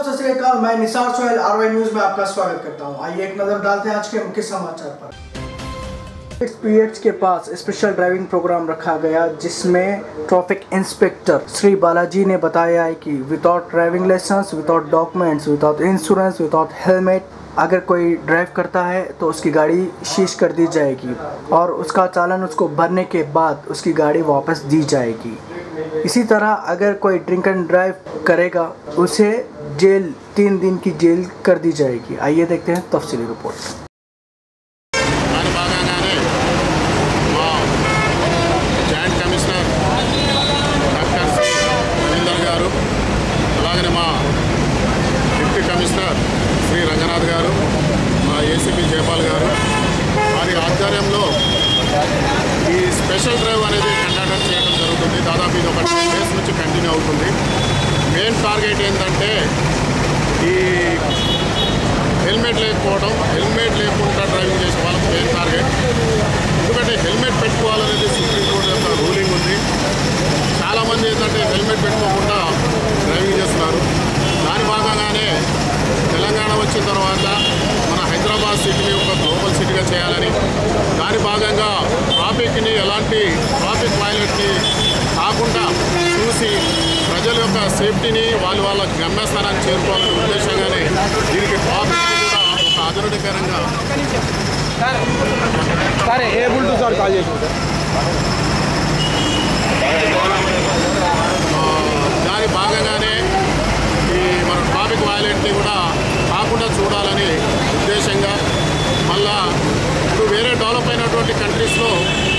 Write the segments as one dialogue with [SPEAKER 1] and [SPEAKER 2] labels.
[SPEAKER 1] सत श्री अकाल मैं निसार सोहेल आरवाई न्यूज में आपका स्वागत करता हूं आइए एक नजर डालते हैं आज के मुख्य समाचार पर इस पीएच के पास स्पेशल ड्राइविंग प्रोग्राम रखा गया जिसमें ट्रैफिक इंस्पेक्टर श्री बालाजी ने बताया है कि without driving licence without documents without insurance without helmet अगर कोई ड्राइव करता है तो उसकी गाड़ी शीश कर दी जाएगी और उसका चालान उसको भरने के बाद उसकी गाड़ी वापस दी जाएगी इसी तरह अगर कोई ड्रिंक एंड ड्राइव करेगा उसे जेल तीन दिन की जेल कर दी जाएगी आइए देखते हैं तफसीली रिपोर्ट
[SPEAKER 2] దాని భాగంగానే మా joint commissioner doctor C Ravinder garu అలాగనే మా డిప్యూటీ కమిషనర్ శ్రీ రంగనాథ్ గారు మా ఏసీపీ జయపాల్ గారు వారి ఆధ్వర్యంలో ఈ స్పెషల్ డ్రైవ్ అనేది కండక్ట్ చేయడం జరుగుతుంది దాదాపు ఇది ఒక టూ డేస్ నుంచి కంటిన్యూ అవుతుంది మెయిన్ టార్గెట్ ఏంటంటే ఈ హెల్మెట్ లేకపోవడం హెల్మెట్ లేకుండా డ్రైవింగ్ చేసే వాళ్ళకి మెయిన్ టార్గెట్ ఎందుకంటే హెల్మెట్ పెట్టుకోవాలనేది సుప్రీంకోర్టు యొక్క రూలింగ్ ఉంది చాలామంది ఏంటంటే హెల్మెట్ పెట్టుకోకుండా డ్రైవింగ్ చేస్తున్నారు దాని భాగంగానే తెలంగాణ వచ్చిన తర్వాత మన హైదరాబాద్ సిటీని ఒక గ్లోబల్ సిటీగా చేయాలని దాని భాగంగా ట్రాఫిక్ని ఎలాంటి ట్రాఫిక్ వైలెట్ని కాకుండా చూసి ప్రజల యొక్క సేఫ్టీని వాళ్ళ వాళ్ళ గమ్యస్థానాన్ని చేరుకోవాలనే ఉద్దేశంగానే దీనికి ట్రాఫిక్ కూడా ఒక ఆధునికరంగా
[SPEAKER 3] సరే ఏబుల్ టు సార్ కాల్ చేసి
[SPEAKER 2] ఆ, దాని భాగంగానే ఈ మన ట్రాఫిక్ వైలెట్ని కూడా కాకుండా చూడాలని ఉద్దేశంగా మళ్ళా ఇప్పుడు వేరే డెవలప్ అయినటువంటి కంట్రీస్లో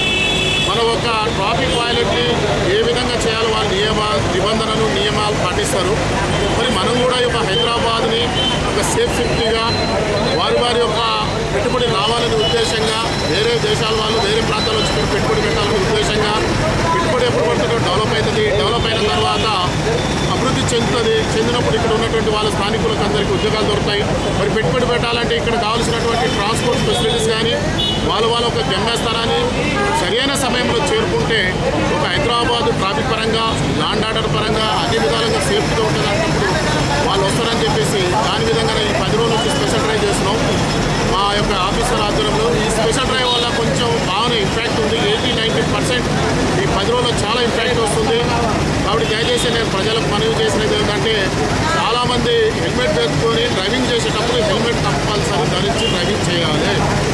[SPEAKER 2] మన ఒక ట్రాఫిక్ వైలెట్ని ఏ విధంగా చేయాలో వాళ్ళ నియమ నిబంధనలు నియమాలు పాటిస్తారు మరి మనం కూడా ఈ యొక్క హైదరాబాద్ని ఒక సేఫ్ సిటీగా వారి వారి యొక్క పెట్టుబడి రావాలనే ఉద్దేశంగా వేరే దేశాల వాళ్ళు వేరే ప్రాంతాల వచ్చి ఇక్కడ పెట్టుబడి పెట్టాలనే ఉద్దేశంగా పెట్టుబడి ఎప్పుడు పడుతుందో డెవలప్ అవుతుంది డెవలప్ అయిన తర్వాత అభివృద్ధి చెందుతుంది చెందినప్పుడు ఇక్కడ ఉన్నటువంటి వాళ్ళ స్థానికులకు అందరికీ ఉద్యోగాలు దొరుకుతాయి మరి పెట్టుబడి పెట్టాలంటే ఇక్కడ కావాల్సినటువంటి ట్రాన్స్పోర్ట్ ఫెసిలిటీస్ కానీ వాళ్ళ వాళ్ళ ఒక గమ్యస్థానాన్ని సరైన సమయంలో చేరుకుంటే ఒక హైదరాబాద్ ట్రాఫిక్ పరంగా లాండ్ ఆర్డర్ పరంగా అన్ని విధాలుగా సేఫ్టీగా ఉంటుంది అన్నప్పుడు వాళ్ళు వస్తారని చెప్పేసి దాని విధంగానే ఈ పది రోజుల నుంచి స్పెషల్ డ్రైవ్ చేస్తున్నాం మా యొక్క ఆఫీసర్ ఆధ్వర్యంలో ఈ స్పెషల్ డ్రైవ్ వల్ల కొంచెం బాగానే ఇంపాక్ట్ ఉంది ఎయిటీ నైంటీ పర్సెంట్ ఈ పది రోజుల్లో చాలా ఇంపాక్ట్ వస్తుంది కాబట్టి దయచేసి నేను ప్రజలకు మనవి చేసినది ఏంటంటే చాలామంది హెల్మెట్ పెట్టుకొని డ్రైవింగ్ చేసేటప్పుడు హెల్మెట్ కంపల్సరీ ధరించి డ్రైవింగ్ చేయాలి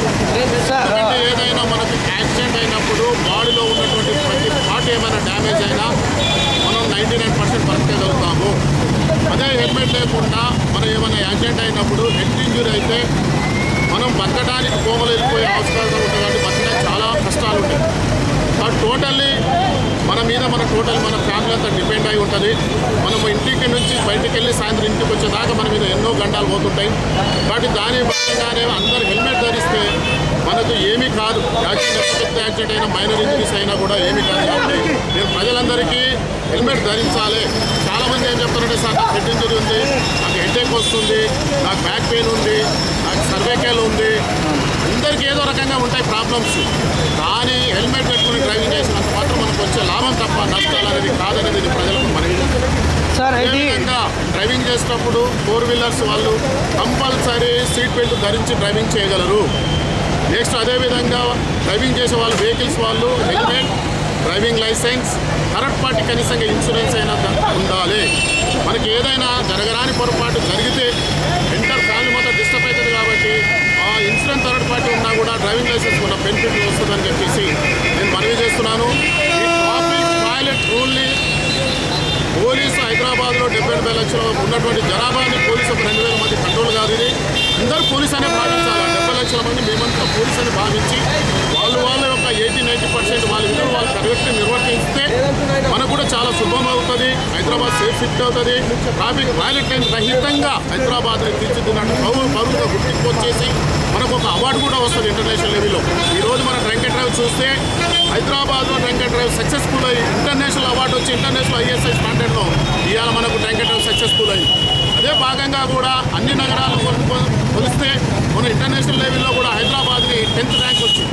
[SPEAKER 2] ఎందుకంటే ఏదైనా మనకి యాక్సిడెంట్ అయినప్పుడు బాడీలో ఉన్నటువంటి ప్రతి పార్ట్ ఏమైనా డ్యామేజ్ అయినా మనం నైంటీ నైన్ పర్సెంట్ బతకగలుగుతాము అదే హెల్మెట్ లేకుండా మనం ఏమైనా యాక్సిడెంట్ అయినప్పుడు హెడ్ ఇంజురీ అయితే మనం బతకడానికి కోమలు వెళ్ళిపోయే అవకాశం ఉంటుంది కాబట్టి బతకడానికి చాలా కష్టాలు ఉంటాయి కాబట్టి టోటల్లీ మన మీద మన టోటల్ మన ఫ్యామిలీ అంతా డిపెండ్ అయి ఉంటుంది మనం ఇంటికి నుంచి బయటికి వెళ్ళి సాయంత్రం ఇంటికి వచ్చేదాకా మన మీద ఎన్నో గంటలు పోతుంటాయి కాబట్టి దాని భాగంగానే అందరు హెల్మెట్ ధరిస్తే మనకు ఏమీ కాదు యాక్సిడెంట్ ఎంత పెద్ద యాక్సిడెంట్ అయినా మైనర్ ఇంజరీస్ అయినా కూడా ఏమీ కాదు కాబట్టి నేను ప్రజలందరికీ హెల్మెట్ ధరించాలి చాలామంది ఏం చెప్తారంటే సార్ నాకు హెడ్ ఇంజరీ ఉంది నాకు హెడ్ వస్తుంది నాకు బ్యాక్ పెయిన్ ఉంది నాకు సర్వేకేల్ ఉంది అందరికీ ఏదో రకంగా ఉంటాయి ప్రాబ్లమ్స్ కానీ హెల్మెట్ పెట్టుకుని డ్రైవింగ్ చేసినంత మాత్రం మనకు వచ్చే లాభం తప్ప నష్టాలు అనేది కాదనేది ఇది ప్రజలకు మనకి
[SPEAKER 3] సార్
[SPEAKER 2] అదే విధంగా డ్రైవింగ్ చేసేటప్పుడు ఫోర్ వీలర్స్ వాళ్ళు కంపల్సరీ సీట్ బెల్ట్ ధరించి డ్రైవింగ్ చేయగలరు నెక్స్ట్ అదేవిధంగా డ్రైవింగ్ చేసే వాళ్ళు వెహికల్స్ వాళ్ళు helmet driving license third party కనీసంగా ఇన్సూరెన్స్ అయినా ద- ఉండాలి మనకి ఏదైనా జరగరాని పొరపాటు జరిగితే ఎంటర్ ఫ్యామిలీ మొత్తం డిస్టర్బ్ అవుతుంది కాబట్టి ఆ ఇన్సూరెన్స్ థర్డ్ పార్టీ ఉన్నా కూడా డ్రైవింగ్ లైసెన్స్ ఉన్న బెనిఫిట్ వస్తుందని చెప్పేసి నేను మనవి చేస్తున్నాను ఈ ట్రాఫిక్ వైలెట్ రూల్ని పోలీసు హైదరాబాద్లో డెబ్బై ఎనభై లక్షల ఉన్నటువంటి జనాభాని పోలీసు ఒక రెండు వేల మంది కంట్రోల్ కాదు ఇది అందరూ పోలీస్ అనే భావించాలి ఆ డెబ్బై లక్షల మంది మేమంతా పోలీస్ అని భావించి వాళ్ళు వాళ్ళ యొక్క ఎయిటీ నైంటీ పర్సెంట్ వాళ్ళ విధులు వాళ్ళు కరెక్ట్ నిర్వర్తిస్తే మనకు కూడా చాలా శుభం అవుతుంది హైదరాబాద్ సేఫ్ సిటీ అవుతుంది ట్రాఫిక్ వైలెట్ రహితంగా హైదరాబాద్ని తీర్చిదిన్నట్టు పౌరు పౌరులుగా గుర్తింపు వచ్చేసి మనకు ఒక అవార్డు కూడా వస్తుంది ఇంటర్నేషనల్ లెవెల్లో ఈ రోజు మన డ్రంక్ అండ్ డ్రైవ్ చూస్తే హైదరాబాద్లో డ్రంక్ అండ్ డ్రైవ్ సక్సెస్ఫుల్ అయ్యి ఇంటర్నేషనల్ అవార్డు వచ్చి ఇంటర్నేషనల్ ఐఎస్ఐ స్టాండర్డ్లో ఇవాళ మనకు డ్రంక్ అండ్ డ్రైవ్ సక్సెస్ఫుల్ అయ్యి అదే భాగంగా కూడా అన్ని నగరాలు కొ- కొ- కొలిస్తే మన ఇంటర్నేషనల్ లెవెల్లో కూడా హైదరాబాద్ని టెన్త్ ర్యాంక్ వచ్చింది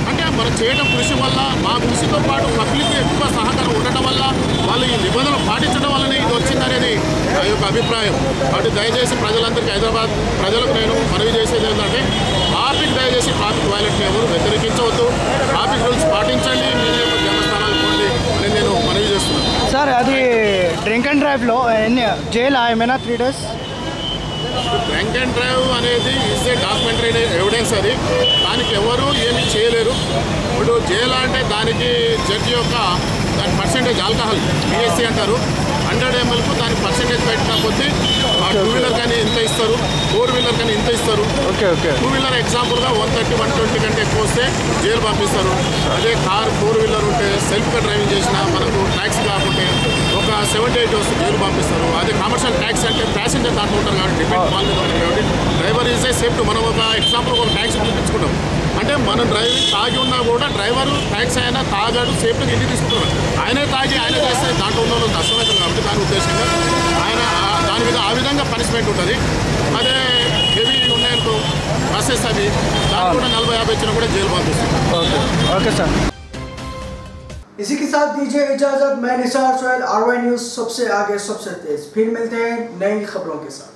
[SPEAKER 2] అంటే మనం చేయడం కృషి వల్ల మా కృషితో పాటు పబ్లిక్ ఎక్కువ సహకారం ఉండటం వల్ల వాళ్ళు ఈ నిబంధనలు పాటించడం వల్లనే ఇది వచ్చిందనేది నా యొక్క అభిప్రాయం కాబట్టి దయచేసి ప్రజలందరికీ హైదరాబాద్ ప్రజలకు నేను మనవి చేసేది ఏంటంటే ట్రాఫిక్ దయచేసి ట్రాఫిక్ వైలెట్ని ఎవరు వ్యతిరేకించవద్దు ట్రాఫిక్ రూల్స్ పాటించండి మీ యొక్క జన్మస్థానాలు పొంది అని నేను మనవి చేస్తున్నాను
[SPEAKER 1] సార్ అది డ్రింక్ అండ్ డ్రైవ్లో ఎన్ని జైలు ఏమైనా three days
[SPEAKER 2] drunk and drive అనేది ఇస్ ఏ డాక్యుమెంటరీ ఎవిడెన్స్ అది దానికి ఎవరు ఏమి చేయలేరు ఇప్పుడు జైలు అంటే దానికి జడ్జి యొక్క దాని పర్సెంటేజ్ ఆల్కహాల్ పిఎస్సి అంటారు హండ్రెడ్ ఎంఎల్కు దాని పర్సెంటేజ్ పెట్టిన కొద్దీ ఆ టూ వీలర్ కానీ ఇంత ఇస్తారు ఫోర్ వీలర్ కానీ ఇంత ఇస్తారు
[SPEAKER 1] ఓకే ఓకే
[SPEAKER 2] టూ వీలర్ ఎగ్జాంపుల్గా వన్ థర్టీ వన్ ట్వంటీ కంటే ఎక్కువ వస్తే జైలు పంపిస్తారు అదే కార్ ఫోర్ వీలర్ ఉంటే సెల్ఫ్గా డ్రైవింగ్ చేసినా మనకు ట్యాక్స్ కాకుంటే ఒక సెవెంటీ ఎయిట్ వస్తే జైలు పంపిస్తారు అదే కమర్షియల్ ట్యాక్స్ అంటే ప్యాసింజర్ దాంట్లో ఉంటారు కాబట్టి డిపెండ్ వాళ్ళ మీద ఉంటుంది కాబట్టి డ్రైవర్ ఈజ్ ఏ సేఫ్టీ మనం ఒక ఎగ్జాంపుల్ ఒక ట్యాక్స్ పిలిపించుకుంటాం అంటే మనం డ్రైవింగ్ తాగి ఉన్నా కూడా డ్రైవర్ ట్యాక్స్ అయినా తాగాడు సేఫ్టీగా ఇంటికి తీసుకుంటున్నాడు ఆయనే తాగి ఆయన చేస్తే దాంట్లో ఉన్న వాళ్ళు నష్టమవుతుంది కాబట్టి దాని ఉద్దేశంగా ఆయన ఆ- దాని మీద ఆ విధంగా పనిష్మెంట్ ఉంటుంది అదే హెవీ ఉన్నాయనుకో బస్సెస్ అవి దానికి కూడా నలభై యాభై ఇచ్చినా కూడా జైలు పంపిస్తుంది
[SPEAKER 1] ఓకే ఓకే సార్ इसी के साथ दीजिए इजाजत मैं निसार सोहेल आरवाई न्यूज सबसे आगे सबसे तेज फिर मिलते हैं नई खबरों के साथ